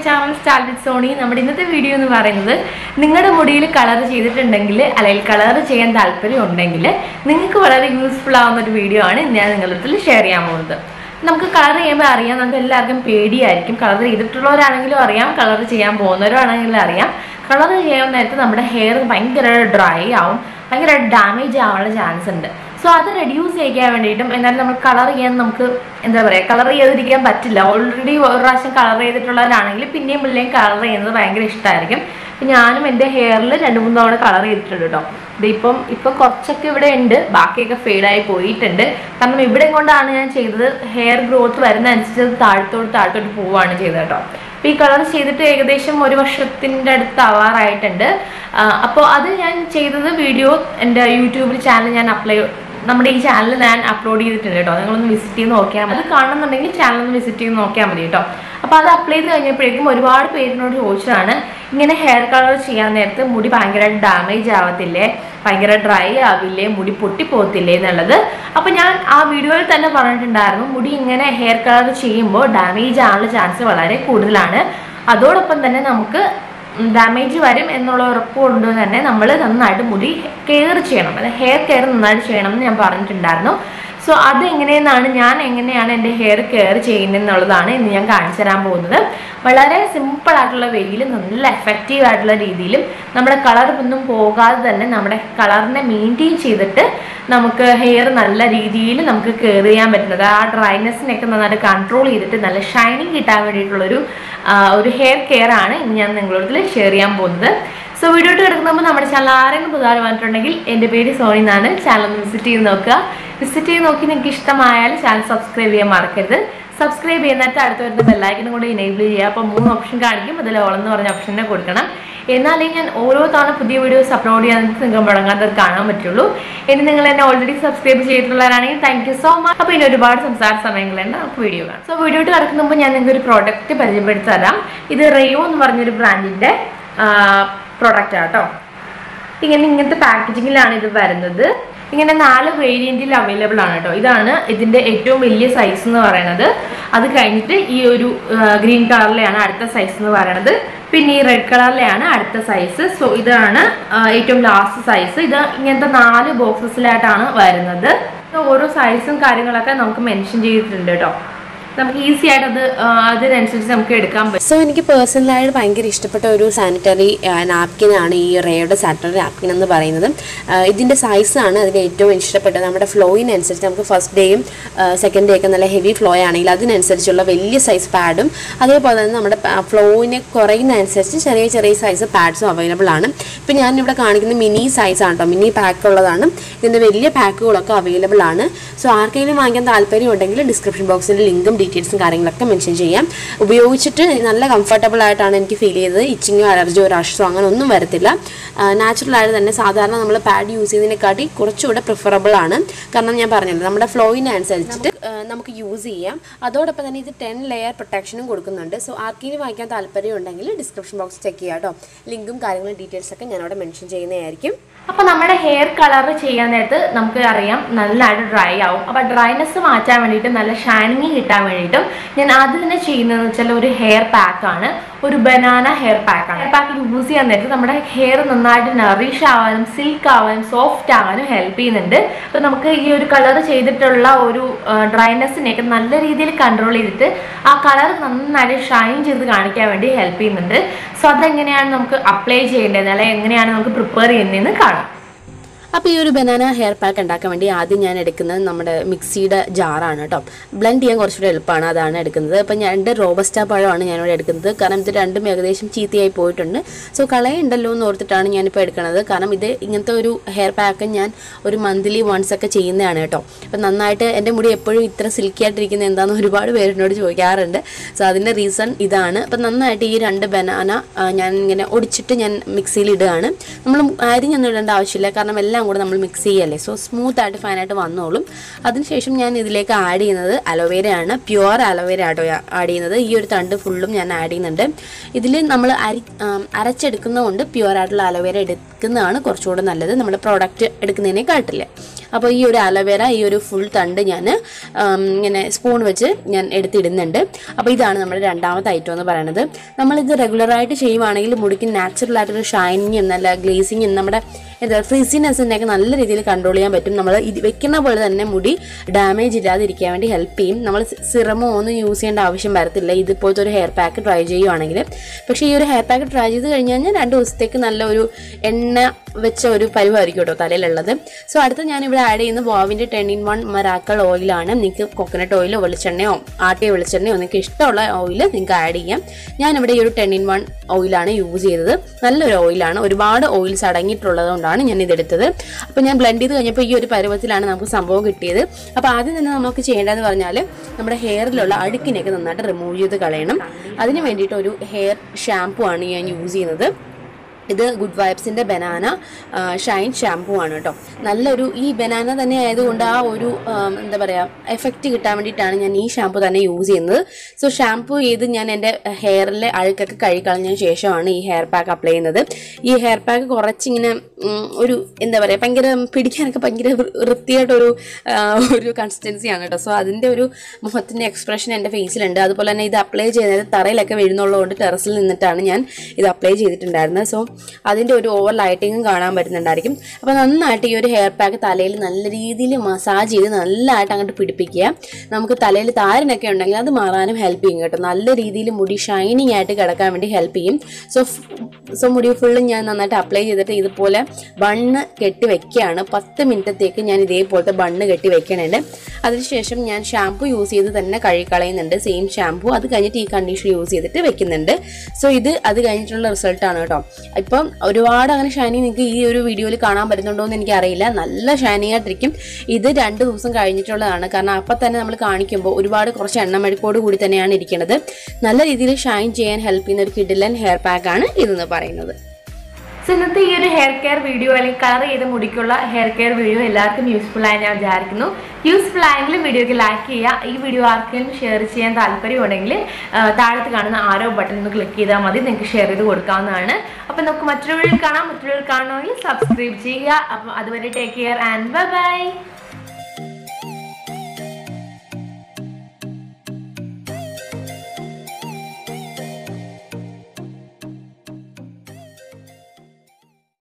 channel started Sony നമ്മുടെ ഇന്നത്തെ video എന്ന് പറയുന്നത് നിങ്ങളുടെ മുടിയിൽ കളർ ചെയ്തിട്ടുണ്ടെങ്കിൽ അല്ലെങ്കിൽ കളർ ചെയ്യാൻ താല്പര്യം ഉണ്ടെങ്കിൽ നിങ്ങൾക്ക് വളരെ യൂസ്ഫുൾ ആവുന്ന ഒരു വീഡിയോ ആണ് ഇന്ന് ഞാൻ നിങ്ങളുടെ അടുത്ത് ഷെയർ ചെയ്യാൻ പോകുന്നത് നമുക്ക് കളർ ചെയ്യുമ്പോൾ അറിയാം നമുക്ക് എല്ലാവർക്കും പേടിയായിരിക്കും കളർ ചെയ്തിട്ടുള്ളവരാണെങ്കിലും അറിയാം കളർ ചെയ്യാൻ പോകുന്നവരാണെങ്കിലും അറിയാം കളർ ചെയ്യാൻ നേരത്ത് നമ്മുടെ ഹെയർ ഭയങ്കര ഡ്രൈ ആവും ഭയങ്കര ഡാമേജ് ആവാനുള്ള ചാൻസ് ഉണ്ട് സോ അത് റെഡ്യൂസ് ചെയ്യാൻ വേണ്ടിയിട്ടും എന്നാലും നമ്മൾ കളർ ചെയ്യാൻ നമുക്ക് എന്താ പറയുക കളർ ചെയ്തിരിക്കാൻ പറ്റില്ല ഓൾറെഡി ഒരു പ്രാവശ്യം കളർ ചെയ്തിട്ടുള്ളവരാണെങ്കിൽ പിന്നെയും പിള്ളേയും കളർ ചെയ്യുന്നത് ഭയങ്കര ഇഷ്ടമായിരിക്കും അപ്പം ഞാനും എൻ്റെ ഹെയറിൽ രണ്ട് മൂന്ന് തവണ കളർ ചെയ്തിട്ടുണ്ട് കേട്ടോ ഇതിപ്പം ഇപ്പം കുറച്ചൊക്കെ ഇവിടെ ഉണ്ട് ബാക്കിയൊക്കെ ഫെയ്ഡായി പോയിട്ടുണ്ട് കാരണം ഇവിടെ കൊണ്ടാണ് ഞാൻ ചെയ്തത് ഹെയർ ഗ്രോത്ത് വരുന്ന അനുസരിച്ച് താഴത്തോട്ട് താഴത്തോട്ട് പോവുകയാണ് ചെയ്തത് കേട്ടോ അപ്പോൾ ഈ കളർ ചെയ്തിട്ട് ഏകദേശം ഒരു വർഷത്തിൻ്റെ അടുത്ത് ആവാറായിട്ടുണ്ട് അപ്പോൾ അത് ഞാൻ ചെയ്തത് വീഡിയോ എൻ്റെ യൂട്യൂബിൽ ചാനൽ ഞാൻ അപ്ലൈ നമ്മുടെ ഈ ചാനൽ ഞാൻ അപ്ലോഡ് ചെയ്തിട്ടുണ്ട് കേട്ടോ നിങ്ങളൊന്ന് വിസിറ്റ് ചെയ്ത് നോക്കിയാൽ മതി അത് കാണുന്നുണ്ടെങ്കിൽ ചാനൽ ഒന്ന് വിസിറ്റ് ചെയ്ത് നോക്കിയാൽ മതി കേട്ടോ അപ്പോൾ അത് അപ്ലൈ ചെയ്ത് കഴിഞ്ഞപ്പോഴേക്കും ഒരുപാട് പേരിനോട് ചോദിച്ചതാണ് ഇങ്ങനെ ഹെയർ കളർ ചെയ്യാൻ നേരത്ത് മുടി ഭയങ്കര ഡാമേജ് ആവത്തില്ലേ ഭയങ്കര ഡ്രൈ ആവില്ലേ മുടി പൊട്ടിപ്പോകത്തില്ലേ എന്നുള്ളത് അപ്പോൾ ഞാൻ ആ വീഡിയോയിൽ തന്നെ പറഞ്ഞിട്ടുണ്ടായിരുന്നു മുടി ഇങ്ങനെ ഹെയർ കളർ ചെയ്യുമ്പോൾ ഡാമേജ് ആവാനുള്ള ചാൻസ് വളരെ കൂടുതലാണ് അതോടൊപ്പം തന്നെ നമുക്ക് ഡാമേജ് വരും എന്നുള്ള ഉറപ്പ് കൊണ്ട് തന്നെ നമ്മൾ നന്നായിട്ട് മുടി കെയർ ചെയ്യണം അതായത് ഹെയർ കെയർ നന്നായിട്ട് ചെയ്യണം എന്ന് ഞാൻ പറഞ്ഞിട്ടുണ്ടായിരുന്നു സോ അത് എങ്ങനെയെന്നാണ് ഞാൻ എങ്ങനെയാണ് എൻ്റെ ഹെയർ കെയർ ചെയ്യുന്നതെന്നുള്ളതാണ് ഇന്ന് ഞാൻ കാണിച്ചു തരാൻ പോകുന്നത് വളരെ സിമ്പിൾ ആയിട്ടുള്ള വേയിൽ നല്ല എഫക്റ്റീവ് ആയിട്ടുള്ള രീതിയിലും നമ്മുടെ കളർ ഒന്നും പോകാതെ തന്നെ നമ്മുടെ കളറിനെ മെയിൻറ്റെയിൻ ചെയ്തിട്ട് നമുക്ക് ഹെയർ നല്ല രീതിയിൽ നമുക്ക് കെയർ ചെയ്യാൻ പറ്റുന്നത് ആ ഡ്രൈനെസ്സിനെയൊക്കെ നന്നായിട്ട് കൺട്രോൾ ചെയ്തിട്ട് നല്ല ഷൈനിങ് കിട്ടാൻ വേണ്ടിയിട്ടുള്ളൊരു ഒരു ഹെയർ കെയർ ആണ് ഇന്ന് ഞാൻ നിങ്ങളോട് ഷെയർ ചെയ്യാൻ പോകുന്നത് സോ വീഡിയോ ഇട്ട് കിടക്കുമ്പോൾ നമ്മുടെ ചാനൽ ആരെങ്കിലും പുതുതായി വന്നിട്ടുണ്ടെങ്കിൽ എൻ്റെ പേര് സോണി എന്നാണ് ചാനൽ ഒന്ന് വിസിറ്റ് ചെയ്ത് നോക്കുക വിസിറ്റ് ചെയ്ത് നോക്കി നിങ്ങൾക്ക് ഇഷ്ടമായാൽ ചാനൽ സബ്സ്ക്രൈബ് ചെയ്യാൻ മറക്കരുത് സബ്സ്ക്രൈബ് ചെയ്യുന്നിട്ട് അടുത്ത് വരുന്ന ബെല്ലൈക്കനും കൂടി എനേബിൾ ചെയ്യുക അപ്പോൾ മൂന്ന് ഓപ്ഷൻ കാണിക്കും അതിൽ ഓൾ എന്ന് പറഞ്ഞ ഓപ്ഷനെ കൊടുക്കണം എന്നാലേ ഞാൻ ഓരോ തവണ പുതിയ വീഡിയോസ് അപ്ലോഡ് ചെയ്യാൻ നിങ്ങൾക്ക് മുടങ്ങാതെ കാണാൻ പറ്റുള്ളൂ ഇനി നിങ്ങൾ എന്നെ ഓൾറെഡി സബ്സ്ക്രൈബ് ചെയ്തിട്ടുള്ളവരാണെങ്കിൽ താങ്ക് യു സോ മച്ച് അപ്പോൾ ഇനി ഒരുപാട് സംസാര സമയങ്ങളുണ്ട് നമുക്ക് വീഡിയോ കാണാം സോ വീഡിയോ ഇട്ട് കിടക്കുന്ന മുമ്പ് ഞാൻ നിങ്ങൾക്ക് ഒരു പ്രോഡക്റ്റ് പരിചയപ്പെടുത്തി തരാം ഇത് റെയോ എന്ന് പറഞ്ഞൊരു ബ്രാൻഡിൻ്റെ പ്രൊഡക്റ്റ് ആട്ടോ ഇങ്ങനെ ഇങ്ങനത്തെ പാക്കേജിങ്ങിലാണ് ഇത് വരുന്നത് ഇങ്ങനെ നാല് വേരിയന്റിൽ അവൈലബിൾ ആണ് കേട്ടോ ഇതാണ് ഇതിന്റെ ഏറ്റവും വലിയ സൈസ് എന്ന് പറയുന്നത് അത് കഴിഞ്ഞിട്ട് ഈ ഒരു ഗ്രീൻ കളറിലെയാണ് അടുത്ത സൈസ് എന്ന് പറയുന്നത് പിന്നെ ഈ റെഡ് കളറിലെയാണ് അടുത്ത സൈസ് സോ ഇതാണ് ഏറ്റവും ലാസ്റ്റ് സൈസ് ഇത് ഇങ്ങനത്തെ നാല് ബോക്സസിലായിട്ടാണ് വരുന്നത് ഓരോ സൈസും കാര്യങ്ങളൊക്കെ നമുക്ക് മെൻഷൻ ചെയ്തിട്ടുണ്ട് കേട്ടോ നമുക്ക് ഈസി ആയിട്ട് അത് അതിനനുസരിച്ച് നമുക്ക് എടുക്കാൻ പറ്റും സോ എനിക്ക് പേഴ്സണലായിട്ട് ഭയങ്കര ഇഷ്ടപ്പെട്ട ഒരു സാനിറ്ററി നാപ്കിനാണ് ഈ റേയുടെ സാനിറ്ററി നാപ്കിൻ എന്ന് പറയുന്നത് ഇതിൻ്റെ സൈസാണ് അതിന് ഏറ്റവും ഇഷ്ടപ്പെട്ടത് നമ്മുടെ ഫ്ലോയിനനുസരിച്ച് നമുക്ക് ഫസ്റ്റ് ഡേയും സെക്കൻഡ് ഡേ ഒക്കെ നല്ല ഹെവി ഫ്ലോ ആണെങ്കിൽ അതിനനുസരിച്ചുള്ള വലിയ സൈസ് പാഡും അതേപോലെ തന്നെ നമ്മുടെ ഫ്ലോയിനെ കുറയുന്നതനുസരിച്ച് ചെറിയ ചെറിയ സൈസ് പാഡ്സും അവൈലബിൾ ആണ് ഇപ്പം ഞാനിവിടെ കാണിക്കുന്ന മിനി സൈസാണ് കേട്ടോ മിനി പാക്ക് ഉള്ളതാണ് ഇതിൻ്റെ വലിയ പാക്കുകളൊക്കെ അവൈലബിൾ ആണ് സോ ആർക്കെങ്കിലും വാങ്ങിക്കാൻ താല്പര്യം ഉണ്ടെങ്കിൽ ഡിസ്ക്രിപ്ഷൻ ബോക്സിൽ ലിങ്കും ഡീറ്റെയിൽസും കാര്യങ്ങളൊക്കെ മെൻഷൻ ചെയ്യാം ഉപയോഗിച്ചിട്ട് നല്ല കംഫർട്ടബിൾ ആയിട്ടാണ് എനിക്ക് ഫീൽ ചെയ്തത് ഇച്ചിങ്ങോ അലർജിയോ റാഷസോ അങ്ങനെ ഒന്നും വരത്തില്ല നാച്ചുറൽ ആയിട്ട് തന്നെ സാധാരണ നമ്മൾ പാഡ് യൂസ് ചെയ്യുന്നതിനെക്കാട്ടി കുറച്ചുകൂടെ പ്രിഫറബിൾ ആണ് കാരണം ഞാൻ പറഞ്ഞല്ലോ നമ്മുടെ ഫ്ലോയിനനുസരിച്ചിട്ട് നമുക്ക് യൂസ് ചെയ്യാം അതോടൊപ്പം തന്നെ ഇത് ടെൻ ലെയർ പ്രൊട്ടക്ഷനും കൊടുക്കുന്നുണ്ട് സോ ആർക്കെങ്കിലും വാങ്ങിക്കാൻ താല്പര്യം ഉണ്ടെങ്കിൽ ഡിസ്ക്രിപ്ഷൻ ബോക്സ് ചെക്ക് ചെയ്യാം കേട്ടോ ലിങ്കും കാര്യങ്ങളും ഡീറ്റെയിൽസ് ഒക്കെ ഞാൻ അവിടെ മെൻഷൻ ചെയ്യുന്നതായിരിക്കും അപ്പൊ നമ്മുടെ ഹെയർ കളർ ചെയ്യാൻ നേരത്ത് നമുക്ക് അറിയാം നല്ലതായിട്ട് ഡ്രൈ ആവും അപ്പൊ ഡ്രൈനെസ് മാറ്റാൻ വേണ്ടിയിട്ട് നല്ല ഷൈനിങ് കിട്ടാൻ വേണ്ടിയിട്ടും ഞാൻ ആദ്യം തന്നെ ചെയ്യുന്നതെന്ന് വെച്ചാൽ ഒരു ഹെയർ പാക്ക് ആണ് ഒരു ബനാന ഹെയർ പാക്ക് ആണ് ഹെയർ പാക്ക് യൂസ് ചെയ്യാൻ നേരത്ത് നമ്മുടെ ഹെയർ നന്നായിട്ട് നറിഷ് ആവാനും സിൽക്ക് ആവാനും സോഫ്റ്റ് ആവാനും ഹെൽപ്പ് ചെയ്യുന്നുണ്ട് അപ്പൊ നമുക്ക് ഈ ഒരു കളർ ചെയ്തിട്ടുള്ള ഒരു ഡ്രൈനെസ്സിനെയൊക്കെ നല്ല രീതിയിൽ കൺട്രോൾ ചെയ്തിട്ട് ആ കളർ നന്നായിട്ട് ഷൈൻ ചെയ്ത് കാണിക്കാൻ വേണ്ടി ഹെൽപ്പ് ചെയ്യുന്നുണ്ട് സോ അതെങ്ങനെയാണ് നമുക്ക് അപ്ലൈ ചെയ്യേണ്ടത് അല്ലെങ്കിൽ എങ്ങനെയാണ് നമുക്ക് പ്രിപ്പയർ ചെയ്യുന്നതെന്ന് കാണാം അപ്പോൾ ഈ ഒരു ബനാന ഹെയർ പാക്ക് ഉണ്ടാക്കാൻ വേണ്ടി ആദ്യം ഞാൻ എടുക്കുന്നത് നമ്മുടെ മിക്സിയുടെ ജാറാണ് കേട്ടോ ബ്ലെൻഡ് ചെയ്യാൻ കുറച്ചുകൂടെ എളുപ്പമാണ് അതാണ് എടുക്കുന്നത് അപ്പം ഞാൻ രണ്ട് റോബസ്റ്റ പഴമാണ് ഞാനിവിടെ എടുക്കുന്നത് കാരണം ഇത് രണ്ടും ഏകദേശം ചീത്തയായി പോയിട്ടുണ്ട് സോ കളയുണ്ടല്ലോ എന്ന് ഓർത്തിട്ടാണ് ഞാനിപ്പോൾ എടുക്കുന്നത് കാരണം ഇത് ഇങ്ങനത്തെ ഒരു ഹെയർ പാക്ക് ഞാൻ ഒരു മന്ത്ലി വൺസ് ഒക്കെ ചെയ്യുന്നതാണ് കേട്ടോ അപ്പം നന്നായിട്ട് എൻ്റെ മുടി എപ്പോഴും ഇത്ര സിൽക്കി ആയിട്ടിരിക്കുന്നത് എന്താണെന്ന് ഒരുപാട് പേരിനോട് ചോദിക്കാറുണ്ട് സോ അതിൻ്റെ റീസൺ ഇതാണ് അപ്പം നന്നായിട്ട് ഈ രണ്ട് ബനാന ഞാൻ ഇങ്ങനെ ഒടിച്ചിട്ട് ഞാൻ മിക്സിയിൽ ഇടുകയാണ് നമ്മൾ അരിഞ്ഞൊന്നും ഇടേണ്ട ആവശ്യമില്ല കാരണം എല്ലാം എല്ലാം കൂടെ നമ്മൾ മിക്സ് ചെയ്യല്ലേ സോ സ്മൂത്ത് ആയിട്ട് ഫൈനായിട്ട് വന്നോളും അതിനുശേഷം ഞാൻ ഇതിലേക്ക് ആഡ് ചെയ്യുന്നത് അലോവേര ആണ് പ്യുവർ അലോവേര ആട്ടോ ആഡ് ചെയ്യുന്നത് ഈ ഒരു തണ്ട് ഫുള്ളും ഞാൻ ആഡ് ചെയ്യുന്നുണ്ട് ഇതിൽ നമ്മൾ അരി ആം, അരച്ചെടുക്കുന്നതുകൊണ്ട് പ്യുവർ ആയിട്ടുള്ള അലോവേര എടുക്കുന്നതാണ് കുറച്ചുകൂടെ നല്ലത് നമ്മുടെ പ്രോഡക്റ്റ് എടുക്കുന്നതിനെക്കാട്ടില്ലേ അപ്പോൾ ഈ ഒരു അലോവേര ഈ ഒരു ഫുൾ തണ്ട് ഞാൻ ഇങ്ങനെ സ്പൂൺ വെച്ച് ഞാൻ എടുത്തിടുന്നുണ്ട് അപ്പോൾ ഇതാണ് നമ്മുടെ രണ്ടാമത്തെ ഐറ്റം എന്ന് പറയുന്നത് നമ്മളിത് റെഗുലറായിട്ട് ചെയ്യുവാണെങ്കിൽ മുടിക്ക് നാച്ചുറൽ ആയിട്ടൊരു ഷൈനിങ്ങും നല്ല ഗ്ലേസിങ്ങും നമ്മുടെ എന്താ ഫ്രീസിനെസ്സിനെയൊക്കെ നല്ല രീതിയിൽ കൺട്രോൾ ചെയ്യാൻ പറ്റും നമ്മൾ ഇത് വെക്കുന്ന പോലെ തന്നെ മുടി ഡാമേജ് ഇല്ലാതിരിക്കാൻ വേണ്ടി ഹെൽപ്പ് ചെയ്യും നമ്മൾ സിറമോ ഒന്നും യൂസ് ചെയ്യേണ്ട ആവശ്യം വരത്തില്ല ഇതുപോലത്തെ ഒരു ഹെയർ പാക്ക് ട്രൈ ചെയ്യുവാണെങ്കിൽ പക്ഷേ ഈ ഒരു ഹെയർ പാക്ക് ട്രൈ ചെയ്ത് കഴിഞ്ഞ് കഴിഞ്ഞാൽ രണ്ട് ദിവസത്തേക്ക് നല്ല ഒരു എണ്ണ വെച്ച ഒരു പരിവായിരിക്കും കേട്ടോ തലയിലുള്ളത് സോ അടുത്ത ഞാൻ ഇവിടെ ആഡ് ചെയ്യുന്ന വാവിൻ്റെ ടെൻ ഇൻ വൺ മരാക്കൾ ഓയിലാണ് നിങ്ങൾക്ക് കോക്കനട്ട് ഓയിലോ വെളിച്ചെണ്ണയോ ആട്ടിയ വെളിച്ചെണ്ണയോ നിങ്ങൾക്ക് ഇഷ്ടമുള്ള ഓയിൽ നിങ്ങൾക്ക് ആഡ് ചെയ്യാം ഞാനിവിടെ ഈ ഒരു ടെൻ ഇൻ വൺ ഓയിലാണ് യൂസ് ചെയ്തത് നല്ലൊരു ഓയിലാണ് ഒരുപാട് ഓയിൽസ് അടങ്ങിയിട്ടുള്ളത് കൊണ്ടാണ് ഞാൻ ഇതെടുത്തത് അപ്പോൾ ഞാൻ ബ്ലെൻഡ് ചെയ്ത് കഴിഞ്ഞപ്പോൾ ഈ ഒരു പരുവത്തിലാണ് നമുക്ക് സംഭവം കിട്ടിയത് അപ്പോൾ ആദ്യം തന്നെ നമുക്ക് ചെയ്യേണ്ടതെന്ന് പറഞ്ഞാൽ നമ്മുടെ ഹെയറിലുള്ള അഴുക്കിനെയൊക്കെ നന്നായിട്ട് റിമൂവ് ചെയ്ത് കളയണം അതിന് വേണ്ടിയിട്ട് ഒരു ഹെയർ ഷാംപൂ ആണ് ഞാൻ യൂസ് ചെയ്യുന്നത് ഇത് ഗുഡ് വൈബ്സിൻ്റെ ബനാന ഷൈൻ ഷാംപൂ ആണ് കേട്ടോ നല്ലൊരു ഈ ബനാന തന്നെ ആയതുകൊണ്ട് ആ ഒരു ആം, എന്താ പറയുക എഫക്റ്റ് കിട്ടാൻ വേണ്ടിയിട്ടാണ് ഞാൻ ഈ ഷാംപൂ തന്നെ യൂസ് ചെയ്യുന്നത് സോ ഷാംപൂ ചെയ്ത് ഞാൻ എൻ്റെ ഹെയറിലെ അഴുക്കൊക്കെ കഴുകിക്കളഞ്ഞതിന് ശേഷമാണ് ഈ ഹെയർ പാക്ക് അപ്ലൈ ചെയ്യുന്നത് ഈ ഹെയർ പാക്ക് കുറച്ചിങ്ങനെ ഉം, ഒരു എന്താ പറയുക ഭയങ്കര പിടിക്കാനൊക്കെ ഭയങ്കര വൃ- വൃത്തിയായിട്ടൊരു ആ, ഒരു കൺസിസ്റ്റൻസിയാണ് കേട്ടോ സോ അതിൻ്റെ ഒരു മുഖത്തിൻ്റെ എക്സ്പ്രഷൻ എൻ്റെ ഫേസിലുണ്ട് അതുപോലെ തന്നെ ഇത് അപ്ലൈ ചെയ്യുന്നത് തറയിലൊക്കെ വീഴുന്നുള്ളതുകൊണ്ട് ടെറസിൽ നിന്നിട്ടാണ് ഞാൻ ഇത് അപ്ലൈ ചെയ്തിട്ടുണ്ടായിരുന്നത് സോ അതിൻ്റെ ഒരു ഓവർ ലൈറ്റിങ്ങും കാണാൻ പറ്റുന്നുണ്ടായിരിക്കും അപ്പോൾ നന്നായിട്ട് ഈ ഒരു ഹെയർ പാക്ക് തലയിൽ നല്ല രീതിയിൽ മസാജ് ചെയ്ത് നല്ലതായിട്ട് അങ്ങോട്ട് പിടിപ്പിക്കുക നമുക്ക് തലയിൽ താരനൊക്കെ ഉണ്ടെങ്കിൽ അത് മാറാനും ഹെൽപ്പ് ചെയ്യും കേട്ടോ നല്ല രീതിയിൽ മുടി ഷൈനിങ് ആയിട്ട് കിടക്കാൻ വേണ്ടി ഹെൽപ്പ് ചെയ്യും സോ സോ മുടി ഫുള്ളും ഞാൻ നന്നായിട്ട് അപ്ലൈ ചെയ്തിട്ട് ഇതുപോലെ ബണ്ണ് കെട്ടി വെക്കുകയാണ് പത്ത് മിനിറ്റത്തേക്ക് ഞാൻ ഇതേപോലത്തെ ബണ്ണ് കെട്ടി വെക്കണുണ്ട് അതിനുശേഷം ഞാൻ ഷാംപൂ യൂസ് ചെയ്ത് തന്നെ കഴുകി കളയുന്നുണ്ട് സെയിം ഷാംപൂ അത് കഴിഞ്ഞിട്ട് ഈ കണ്ടീഷണർ യൂസ് ചെയ്തിട്ട് വെക്കുന്നുണ്ട് സോ ഇത് അത് കഴിഞ്ഞിട്ടുള്ള റിസൾട്ടാണ് കേട്ടോ ഇപ്പം ഒരുപാട് അങ്ങനെ ഷൈനിങ് നിങ്ങൾക്ക് ഈ ഒരു വീഡിയോയിൽ കാണാൻ പറ്റുന്നുണ്ടോ എന്ന് എനിക്കറിയില്ല നല്ല ഷൈനിങ് ആയിട്ടിരിക്കും ഇത് രണ്ട് ദിവസം കഴിഞ്ഞിട്ടുള്ളതാണ് കാരണം അപ്പം തന്നെ നമ്മൾ കാണിക്കുമ്പോൾ ഒരുപാട് കുറച്ച് എണ്ണമെഴുക്കോട് കൂടി തന്നെയാണ് ഇരിക്കുന്നത് നല്ല രീതിയിൽ ഷൈൻ ചെയ്യാൻ ഹെൽപ്പ് ചെയ്യുന്ന ഒരു കിഡിലൻ ഹെയർ പാക്ക് ആണ് ഇതെന്ന് പറയുന്നത് സോ ഇന്നത്തെ ഈ ഒരു ഹെയർ കെയർ വീഡിയോ അല്ലെങ്കിൽ കളർ ചെയ്ത മുടിക്കുള്ള ഹെയർ കെയർ വീഡിയോ എല്ലാവർക്കും യൂസ്ഫുൾ ആയി ഞാൻ വിചാരിക്കുന്നു യൂസ്ഫുൾ ആയെങ്കിൽ വീഡിയോക്ക് ലൈക്ക് ചെയ്യുക ഈ വീഡിയോ ആർക്കെങ്കിലും ഷെയർ ചെയ്യാൻ താല്പര്യമുണ്ടെങ്കിൽ ആ, താഴത്ത് കാണുന്ന ആരോ ബട്ടൺ ഒന്ന് ക്ലിക്ക് ചെയ്താൽ മതി നിങ്ങൾക്ക് ഷെയർ ചെയ്ത് കൊടുക്കാവുന്നതാണ് അപ്പം നമുക്ക് മറ്റൊരു വീഡിയോ കാണാം മറ്റൊരു കാണണമെങ്കിൽ സബ്സ്ക്രൈബ് ചെയ്യുക അപ്പം അതുവരെ take care and bye by